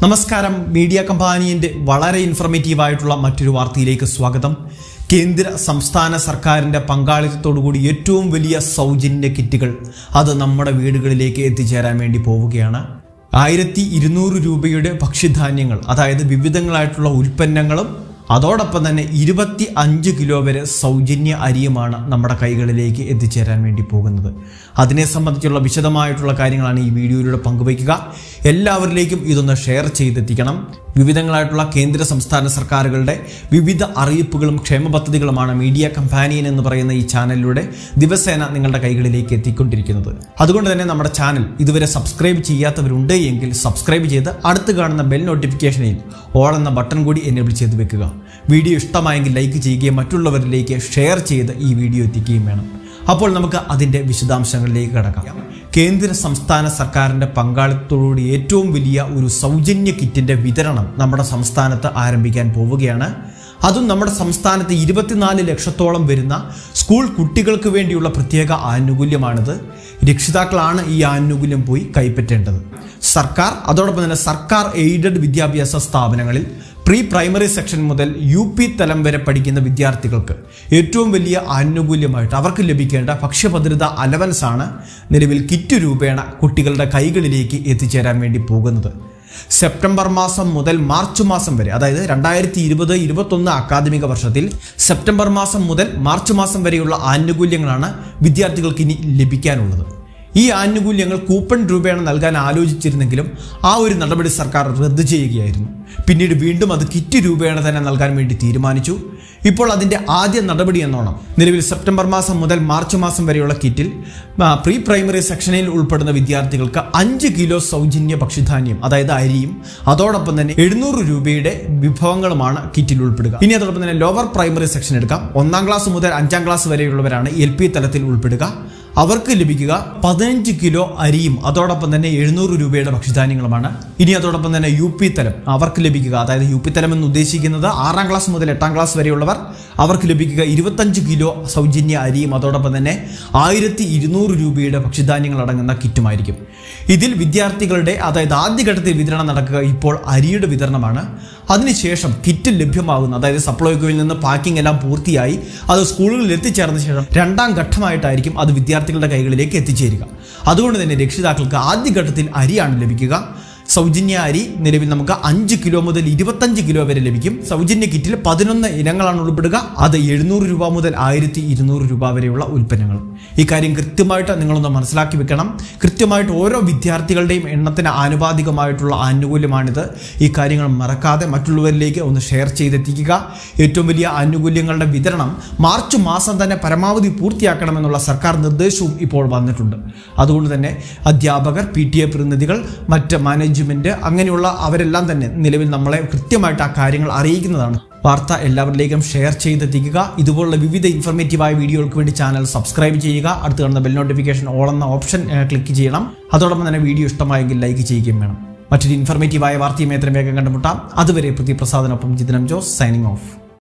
നമസ്കാരം മീഡിയ കമ്പാനിയന്റെ വളരെ ഇൻഫർമേറ്റീവ് ആയിട്ടുള്ള മറ്റൊരു വാർത്തയിലേക്ക് സ്വാഗതം കേന്ദ്ര സംസ്ഥാന സർക്കാരിന്റെ പങ്കാളിത്തത്തോടുകൂടി ഏറ്റവും വലിയ സൗജന്യ കിറ്റുകൾ അത് നമ്മുടെ വീടുകളിലേക്ക് എത്തിച്ചേരാൻ വേണ്ടി പോവുകയാണ് ആയിരത്തി ഇരുന്നൂറ് രൂപയുടെ ഭക്ഷ്യധാന്യങ്ങൾ അതായത് വിവിധങ്ങളായിട്ടുള്ള ഉൽപ്പന്നങ്ങളും അതോടൊപ്പം തന്നെ ഇരുപത്തി അഞ്ച് കിലോ വരെ സൗജന്യ അരിയുമാണ് നമ്മുടെ കൈകളിലേക്ക് എത്തിച്ചേരാൻ വേണ്ടി പോകുന്നത് അതിനെ സംബന്ധിച്ചുള്ള വിശദമായിട്ടുള്ള കാര്യങ്ങളാണ് ഈ വീഡിയോയിലൂടെ പങ്കുവയ്ക്കുക എല്ലാവരിലേക്കും ഇതൊന്ന് ഷെയർ ചെയ്തെത്തിക്കണം വിവിധങ്ങളായിട്ടുള്ള കേന്ദ്ര സംസ്ഥാന സർക്കാരുകളുടെ വിവിധ അറിയിപ്പുകളും ക്ഷേമ പദ്ധതികളുമാണ് മീഡിയ കമ്പാനിയൻ എന്ന് പറയുന്ന ഈ ചാനലിലൂടെ ദിവസേന നിങ്ങളുടെ കൈകളിലേക്ക് എത്തിക്കൊണ്ടിരിക്കുന്നത് അതുകൊണ്ട് തന്നെ നമ്മുടെ ചാനൽ ഇതുവരെ സബ്സ്ക്രൈബ് ചെയ്യാത്തവരുണ്ട് എങ്കിൽ സബ്സ്ക്രൈബ് ചെയ്ത് അടുത്ത് കാണുന്ന ബെൽ നോട്ടിഫിക്കേഷനിൽ ഓൾ എന്ന ബട്ടൺ കൂടി എനേബിൾ ചെയ്ത് വെക്കുക വീഡിയോ ഇഷ്ടമായെങ്കിൽ ലൈക്ക് ചെയ്യുകയും മറ്റുള്ളവരിലേക്ക് ഷെയർ ചെയ്ത് ഈ വീഡിയോ എത്തിക്കുകയും വേണം അപ്പോൾ നമുക്ക് അതിൻ്റെ വിശദാംശങ്ങളിലേക്ക് കടക്കാം കേന്ദ്ര സംസ്ഥാന സർക്കാരിൻ്റെ പങ്കാളിത്തത്തോടുകൂടി ഏറ്റവും വലിയ ഒരു സൗജന്യ കിറ്റിൻ്റെ വിതരണം നമ്മുടെ സംസ്ഥാനത്ത് ആരംഭിക്കാൻ പോവുകയാണ് അതും നമ്മുടെ സംസ്ഥാനത്ത് ഇരുപത്തിനാല് ലക്ഷത്തോളം വരുന്ന സ്കൂൾ കുട്ടികൾക്ക് വേണ്ടിയുള്ള പ്രത്യേക ആനുകൂല്യമാണിത് രക്ഷിതാക്കളാണ് ഈ ആനുകൂല്യം പോയി കൈപ്പറ്റേണ്ടത് സർക്കാർ അതോടൊപ്പം തന്നെ സർക്കാർ എയ്ഡഡ് വിദ്യാഭ്യാസ സ്ഥാപനങ്ങളിൽ പ്രീ പ്രൈമറി സെക്ഷൻ മുതൽ യു പി തലം വരെ പഠിക്കുന്ന വിദ്യാർത്ഥികൾക്ക് ഏറ്റവും വലിയ ആനുകൂല്യമായിട്ട് അവർക്ക് ലഭിക്കേണ്ട ഭക്ഷ്യഭദ്രത അലവൻസ് ആണ് നിലവിൽ കിറ്റ് രൂപേണ കുട്ടികളുടെ കൈകളിലേക്ക് എത്തിച്ചേരാൻ വേണ്ടി പോകുന്നത് സെപ്റ്റംബർ മാസം മുതൽ മാർച്ച് മാസം വരെ അതായത് രണ്ടായിരത്തി ഇരുപത് ഇരുപത്തൊന്ന് അക്കാദമിക വർഷത്തിൽ സെപ്റ്റംബർ മാസം മുതൽ മാർച്ച് മാസം വരെയുള്ള ആനുകൂല്യങ്ങളാണ് വിദ്യാർത്ഥികൾക്ക് ഇനി ലഭിക്കാനുള്ളത് ഈ ആനുകൂല്യങ്ങൾ കൂപ്പൺ രൂപേണ നൽകാൻ ആലോചിച്ചിരുന്നെങ്കിലും ആ ഒരു നടപടി സർക്കാർ റദ്ദു ചെയ്യുകയായിരുന്നു പിന്നീട് വീണ്ടും അത് കിറ്റ് രൂപേണ തന്നെ നൽകാൻ വേണ്ടി തീരുമാനിച്ചു ഇപ്പോൾ അതിന്റെ ആദ്യ നടപടി എന്നോണം നിലവിൽ സെപ്റ്റംബർ മാസം മുതൽ മാർച്ച് മാസം വരെയുള്ള കിറ്റിൽ ആ, പ്രീ പ്രൈമറി സെക്ഷനിൽ ഉൾപ്പെടുന്ന വിദ്യാർത്ഥികൾക്ക് അഞ്ച് കിലോ സൗജന്യ ഭക്ഷ്യധാന്യം അതായത് അരിയും അതോടൊപ്പം തന്നെ എഴുന്നൂറ് രൂപയുടെ വിഭവങ്ങളുമാണ് കിറ്റിൽ ഉൾപ്പെടുക ഇനി അതോടൊപ്പം തന്നെ ലോവർ പ്രൈമറി സെക്ഷൻ എടുക്കാം ഒന്നാം ക്ലാസ് മുതൽ അഞ്ചാം ക്ലാസ് വരെയുള്ളവരാണ് എൽ പി തലത്തിൽ ഉൾപ്പെടുക അവർക്ക് ലഭിക്കുക പതിനഞ്ച് കിലോ അരിയും അതോടൊപ്പം തന്നെ എഴുന്നൂറ് രൂപയുടെ ഭക്ഷ്യധാന്യങ്ങളുമാണ് ഇനി അതോടൊപ്പം തന്നെ യു പി തലം അവർക്ക് ലഭിക്കുക അതായത് യു പി തലം എന്ന് ഉദ്ദേശിക്കുന്നത് ആറാം ക്ലാസ് മുതൽ എട്ടാം ക്ലാസ് വരെയുള്ളവർ അവർക്ക് ലഭിക്കുക ഇരുപത്തഞ്ച് കിലോ സൗജന്യ അരിയും അതോടൊപ്പം തന്നെ ആയിരത്തി ഇരുന്നൂറ് രൂപയുടെ ഭക്ഷ്യധാന്യങ്ങൾ അടങ്ങുന്ന കിറ്റുമായിരിക്കും ഇതിൽ വിദ്യാർത്ഥികളുടെ അതായത് ആദ്യഘട്ടത്തിൽ വിതരണം നടക്കുക ഇപ്പോൾ അരിയുടെ വിതരണമാണ് അതിനുശേഷം കിറ്റ് ലഭ്യമാകുന്ന അതായത് സപ്ലൈകോയിൽ നിന്ന് പാക്കിംഗ് എല്ലാം പൂർത്തിയായി അത് സ്കൂളുകളിൽ എത്തിച്ചേർന്ന ശേഷം രണ്ടാം ഘട്ടമായിട്ടായിരിക്കും അത് വിദ്യാർത്ഥികളുടെ കൈകളിലേക്ക് എത്തിച്ചേരുക അതുകൊണ്ട് തന്നെ രക്ഷിതാക്കൾക്ക് ആദ്യഘട്ടത്തിൽ അരിയാണ് ലഭിക്കുക സൗജന്യ അരി നിലവിൽ നമുക്ക് അഞ്ച് കിലോ മുതൽ ഇരുപത്തഞ്ച് കിലോ വരെ ലഭിക്കും സൗജന്യ കിറ്റിൽ പതിനൊന്ന് ഇനങ്ങളാണ് ഉൾപ്പെടുക അത് എഴുന്നൂറ് രൂപ മുതൽ ആയിരത്തി ഇരുന്നൂറ് രൂപ വരെയുള്ള ഉൽപ്പന്നങ്ങൾ ഈ കാര്യം കൃത്യമായിട്ട് നിങ്ങളൊന്ന് മനസ്സിലാക്കി വെക്കണം കൃത്യമായിട്ട് ഓരോ വിദ്യാർത്ഥികളുടെയും എണ്ണത്തിന് ആനുപാതികമായിട്ടുള്ള ആനുകൂല്യമാണിത് ഈ കാര്യങ്ങൾ മറക്കാതെ മറ്റുള്ളവരിലേക്ക് ഒന്ന് ഷെയർ ചെയ്തെത്തിക്കുക ഏറ്റവും വലിയ ആനുകൂല്യങ്ങളുടെ വിതരണം മാർച്ച് മാസം തന്നെ പരമാവധി പൂർത്തിയാക്കണമെന്നുള്ള സർക്കാർ നിർദ്ദേശവും ഇപ്പോൾ വന്നിട്ടുണ്ട് അതുകൊണ്ട് തന്നെ അധ്യാപകർ പി ടി എ പ്രതിനിധികൾ മറ്റ് മാനേജ്മെന്റ് അങ്ങനെയുള്ള അവരെല്ലാം തന്നെ നിലവിൽ നമ്മളെ കൃത്യമായിട്ട് ആ കാര്യങ്ങൾ അറിയിക്കുന്നതാണ് വാർത്ത എല്ലാവരിലേക്കും ഷെയർ ചെയ്തെത്തിക്കുക ഇതുപോലുള്ള വിവിധ ഇൻഫർമേറ്റീവായ വീഡിയോകൾക്ക് വേണ്ടി ചാനൽ സബ്സ്ക്രൈബ് ചെയ്യുക അടുത്ത് കാണുന്ന ബെൽ നോട്ടിഫിക്കേഷൻ ഓൾ എന്ന ഓപ്ഷൻ ഏഹ്, ക്ലിക്ക് ചെയ്യണം അതോടൊപ്പം തന്നെ വീഡിയോ ഇഷ്ടമായെങ്കിൽ ലൈക്ക് ചെയ്യുകയും വേണം മറ്റൊരു ഇൻഫർമേറ്റീവായ വാർത്തയും എത്രയും വേഗം കണ്ടുമുട്ടാം അതുവരെ പ്രതി പ്രസാദിനൊപ്പം ജിതനം ജോസ് സൈനിങ് ഓഫ്